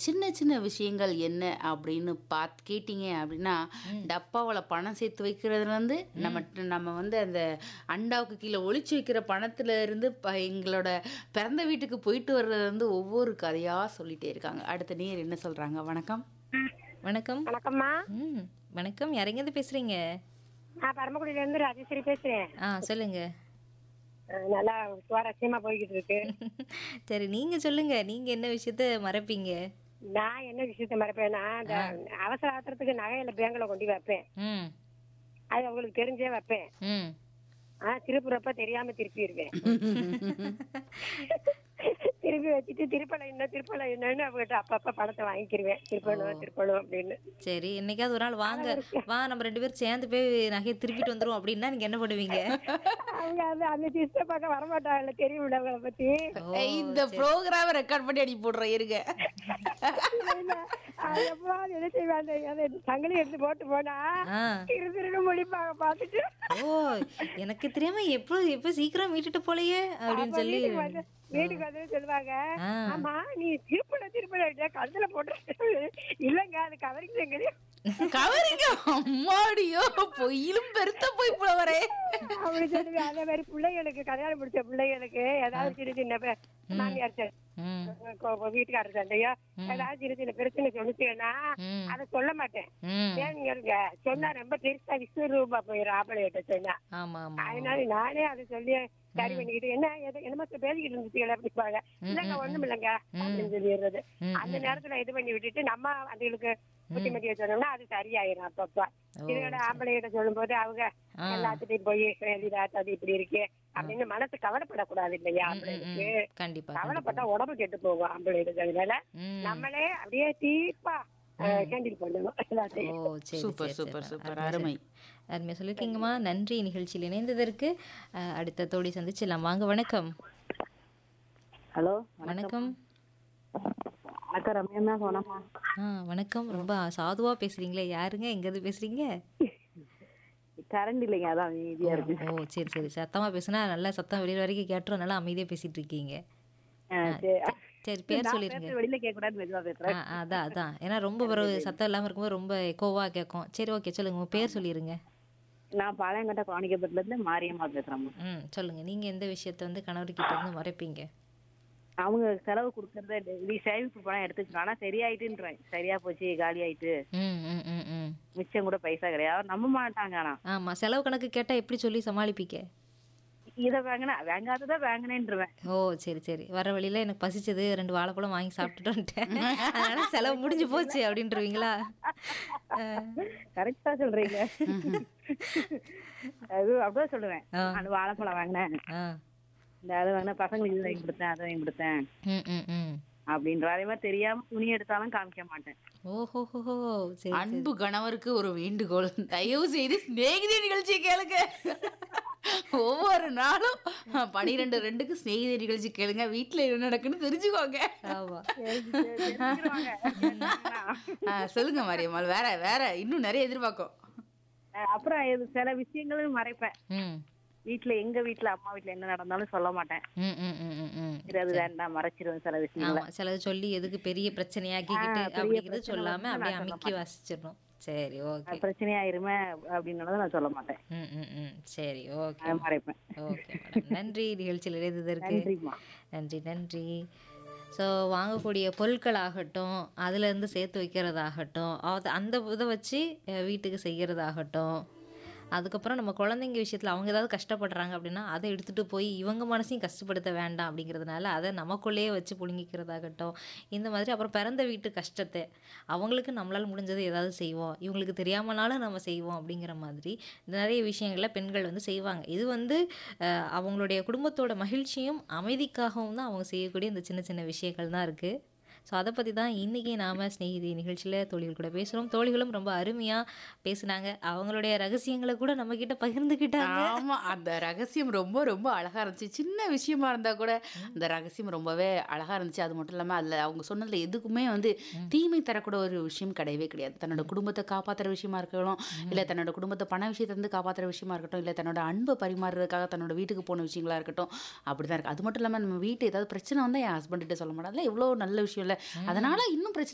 சின்ன சின்ன விஷயங்கள் என்ன அப்படின்னு பாத் கேட்டீங்க அப்படின்னா டப்பாவில் பணம் சேர்த்து வைக்கிறதுலேருந்து நம்ம நம்ம வந்து அந்த அண்டாவுக்கு கீழே ஒளிச்சு வைக்கிற பணத்துல இருந்து ப எங்களோட பிறந்த வீட்டுக்கு போயிட்டு வர்றது வந்து ஒவ்வொரு கதையாக சொல்லிட்டே இருக்காங்க அடுத்த நேர் என்ன சொல்கிறாங்க வணக்கம் வணக்கம் வணக்கம்மா ம் வணக்கம் யாரெங்கேருந்து பேசுறீங்க நான் பரமக்குடியில இருந்து ராஜேஸ்வரி பேசுறேன் ஆ சொல்லுங்க அஹ் நல்லா சுவாரஸ்யமா போய்கிட்டு இருக்கு சரி நீங்க சொல்லுங்க நீங்க என்ன விஷயத்த மறைப்பீங்க நான் என்ன விஷயத்த மறப்பேன்னா இந்த அவசர ஆத்திரத்துக்கு நகையில பேங்க்ல கொண்டு வைப்பேன் ம் அது அவங்களுக்கு தெரிஞ்சே வைப்பேன் ம் ஆனா திருப்புறப்ப தெரியாம திருப்பிடுவேன் திருப்பி வச்சுட்டு திருப்பலை என்ன திருப்பலை என்னன்னு அவங்ககிட்ட அப்பப்ப பணத்தை வாங்கிக்கிருவேன் திருப்பணும் திருப்பணும் அப்படின்னு சரி என்னைக்காவது ஒரு நாள் வாங்க வா நம்ம ரெண்டு பேரும் சேர்ந்து போய் நகையை திருப்பிட்டு வந்துரும் அப்படின்னா நீங்க என்ன பண்ணுவீங்க அவங்க அது அந்த சிஸ்டர் பார்க்க வரமாட்டாங்கல்ல தெரியும்ல அவங்கள பத்தி இந்த ப்ரோக்ராமை ரெக்கார்ட் பண்ணி அடி போடுறேன் இருங்க இல்ல, அது எப்போ அது என்ன செய்வேன் அந்த அந்த சங்கிலி எடுத்து போட்டு போனா ஆ திரு திருன்னு முடிப்பாங்க பார்த்துட்டு ஓ எனக்கு தெரியாம எப்போ எப்போ சீக்கிரம் மீட்டுட்டு போலையே அப்படின்னு சொல்லி வீட்டுக்கு வந்து வீட்டுக்கு வந்து சொல்லுவாங்க ஆ. ஆமா நீ திருப்பல திருப்பல கழுத்துல போட்டு இல்லங்க அது கவரிங் செங்கடி கவரிங்க அம்மாடியோ பொய்யிலும் பெருத்த போய் புலவரே அப்படி சொல்லுவேன் அதே மாதிரி பிள்ளைகளுக்கு கல்யாணம் முடிச்ச பிள்ளைகளுக்கு ஏதாவது சின்ன சின்ன பே- மாமியார் சண்டை, ம் கொ- கொ- வீட்டுக்காரர் சண்டையோ ஏதாவது சின்ன சின்ன பிரச்சனை சொல்லிச்சுன்னா ம் அதை சொல்ல மாட்டேன் ம் ஏன் இருங்க சொன்னா ரொம்ப பெருசா விஸ்வரூபா போயிடும் ஆம்பளைகிட்ட சொன்னா ஆமா ஆமா அதனால நானே அதை சொல்லி சரி பண்ணிக்கிட்டு என்ன எது- என்னமோ பேசிக்கிட்டு இருந்துச்சுங்களா அப்படிப்பாங்க இல்லங்க ஒண்ணும் இல்லைங்க அப்படின்னு சொல்லிடுறது ம், அந்த நேரத்துல இது பண்ணி விட்டுட்டு நம்ம அதுகளுக்கு புத்திமதியை சொன்னோம்னா அது சரியாயிரும் அப்பப்ப இதோட ஆம்பளைகிட்ட சொல்லும்போது அவங்க எல்லாத்துட்டையும் போய் எழுதிடா அது இப்படி இருக்கு அப்படின்னு மனசு கவலைப்படக்கூடாது இல்லையா ஆம்பளைக்கு கண்டிப்பா கவலைப்பட்டா உடம்பு கெட்டு போகும் ஆம்பளைக்கு அதனால ம் நம்மளே அப்படியே டீப்பா கேண்டில் பண்ணணும் ஓ எல்லாத்தையும் சரி சூப்பர் சரி, சூப்பர் சரி. சூப்பர் அருமை அருமையா சொல்லியிருக்கீங்கம்மா நன்றி நிகழ்ச்சியில் இணைந்ததற்கு அஹ், அடுத்த தோழி சந்திச்சிடலாம் வாங்க வணக்கம் ஹலோ வணக்கம் அக்கா ரம்யா போனம்மா ஆ வணக்கம் ரொம்ப சாதுவா பேசுறீங்களே யாருங்க எங்கேருந்து பேசுறீங்க கரண்ட் இல்லைங்க அதான் அமைதியா இருக்கு ஓ சரி சரி சத்தமா பேசுனா நல்லா சத்தம் வெளியில வரைக்கும் கேட்டுரும் நல்லா அமைதியா பேசிட்டு இருக்கீங்க ஆ, சரி. சரி பேர் நான் சொல்லிருங்க பேசுறது வெளியில கேட்க கூடாது மெதுவா ஆ பேசுறேன் ஆ, அதான் அதான் ஏன்னா ரொம்ப பிறகு சத்தம் இல்லாம இருக்கும்போது ரொம்ப எக்கோவா கேட்கும் சரி ஓகே சொல்லுங்க உங்க பேர் சொல்லிருங்க நான் பாளையங்கோட்டை குவாணிக்கப்பட்டில இருந்து மாரியம்மா பேசுறேம்மா ம் சொல்லுங்க நீங்க எந்த விஷயத்த வந்து கணவர்கிட்ட இருந்து மறைப்பீங்க அவங்க செலவு கொடுக்கறத டெய்லி சேமிப்பு பணம் எடுத்துக்கலாம் ஆனா சரியாயிட்டுன்றேன் சரியா போச்சு காலி ஆயிட்டு ம் ம் ம் ம் மிச்சம் கூட பைசா கிடையாது அவர் நம்ப மாட்டாங்க ஆனா ஆமா செலவு கணக்கு கேட்டா எப்படி சொல்லி சமாளிப்பீங்க இதை வாங்கினா வாங்காததான் வாங்கினேன்றுவேன் ஓ சரி சரி வர வழியில எனக்கு பசிச்சது ரெண்டு வாழைப்பழம் வாங்கி சாப்பிட்டுட்டு வந்துட்டேன் அதனால செலவு முடிஞ்சு போச்சு அப்படின்றவீங்களா கரெக்டா சொல்றீங்க அது அப்படிதான் சொல்லுவேன் ஆ. அந்த வாழைப்பழம் வாங்கினேன் ஆ இந்த அதை வாங்கினேன் பசங்களுக்கு இது வாங்கி கொடுத்தேன் அதை வாங்கி கொடுத்தேன் ம் ம் ம் அப்படின்ற அதே மாதிரி தெரியாம துணி எடுத்தாலும் காமிக்க மாட்டேன் ஓஹோஹோ சரி அன்பு கணவருக்கு ஒரு வேண்டுகோள் தயவு செய்து சிநேகிதி நிகழ்ச்சி கேளுங்க ஒவ்வொரு நாளும் பனிரெண்டு ரெண்டுக்கு சிநேகிதி நிகழ்ச்சி கேளுங்க வீட்டுல என்ன நடக்குன்னு தெரிஞ்சுக்கோங்க ஆமா ஆ, சொல்லுங்க மாரியம்மாள் வேற வேற இன்னும் நிறைய எதிர்பார்க்கும் அஹ் அப்புறம் இது சில விஷயங்களும் மறைப்பேன் ம் வீட்ல எங்க வீட்ல அம்மா வீட்ல என்ன நடந்தாலும் சொல்ல மாட்டேன் ம் ம் ம் ம் ம் இது அது வேண்டாம் மறைச்சிருவேன் சில விஷயங்களை ஆமா சிலது சொல்லி எதுக்கு பெரிய பிரச்சனையாக்கிக்கிட்டு ஆ, பெரிய அப்படிங்கிறது பிரச்சனை சொல்லாம வந்து அப்படியே நான் சொல்ல அமுக்கி வாசிச்சிடணும் சரி ஓகே அது பிரச்சனையாயிருமே அப்படின்னதை நான் சொல்ல மாட்டேன் ம் ம் ம் சரி ஓகே அதை மறைப்பேன் ஓகே மேடம் நன்றி நிகழ்ச்சியில் இணைந்ததற்கு நன்றிம்மா நன்றி நன்றி ஸோ வாங்கக்கூடிய பொருட்கள் ஆகட்டும் அதுலேருந்து சேர்த்து வைக்கிறதாகட்டும் அது அந்த இதை வச்சு அஹ், வீட்டுக்கு செய்கிறதாகட்டும் அதுக்கப்புறம் நம்ம குழந்தைங்க விஷயத்தில் அவங்க ஏதாவது கஷ்டப்படுறாங்க அப்படின்னா அதை எடுத்துகிட்டு போய் இவங்க மனசையும் கஷ்டப்படுத்த வேண்டாம் அப்படிங்கிறதுனால அதை நமக்குள்ளேயே வச்சு புழுங்கிக்கிறதாகட்டும் இந்த மாதிரி அப்புறம் பிறந்த வீட்டு கஷ்டத்தை அவங்களுக்கு நம்மளால் முடிஞ்சதை ஏதாவது செய்வோம் இவங்களுக்கு தெரியாமனாலும் நம்ம செய்வோம் அப்படிங்கிற மாதிரி நிறைய விஷயங்களை பெண்கள் வந்து செய்வாங்க இது வந்து அஹ், அவங்களுடைய குடும்பத்தோட மகிழ்ச்சியும் அமைதிக்காகவும் தான் அவங்க செய்யக்கூடிய இந்த சின்ன சின்ன விஷயங்கள் தான் இருக்குது ஸோ அதை பற்றி தான் இன்றைக்கி நாம் ஸ்நேகிதி நிகழ்ச்சியில் தோழிகள் கூட பேசுகிறோம் தோழிகளும் ரொம்ப அருமையாக பேசுனாங்க அவங்களுடைய ரகசியங்களை கூட நம்மக்கிட்ட பகிர்ந்துக்கிட்டாங்க ஆமா அந்த ரகசியம் ரொம்ப ரொம்ப அழகா இருந்துச்சு சின்ன விஷயமா இருந்தா கூட அந்த ரகசியம் ரொம்பவே அழகா இருந்துச்சு அது மட்டும் இல்லாம அதுல அவங்க சொன்னதுல எதுக்குமே வந்து தீமை தரக்கூட ஒரு விஷயம் கிடையவே கிடையாது தன்னோட குடும்பத்தை காப்பாத்துற விஷயமா இருக்கட்டும் இல்ல தன்னோட குடும்பத்தை பண விஷயத்தை இருந்து காப்பாத்துற விஷயமா இருக்கட்டும் இல்ல தன்னோட அன்பை பரிமாறுறதுக்காக தன்னோட வீட்டுக்கு போன விஷயங்களா இருக்கட்டும் அப்படிதான் இருக்கு அது மட்டும் இல்லாம நம்ம வீட்டு ஏதாவது பிரச்சனை வந்தா என் ஹஸ்பண்ட் கிட்ட சொல்ல மாட்டேன் அதெல்லாம் எவ்வளவு நல்ல விஷயம் இல்ல அதனால இன்னும் பிரச்சனை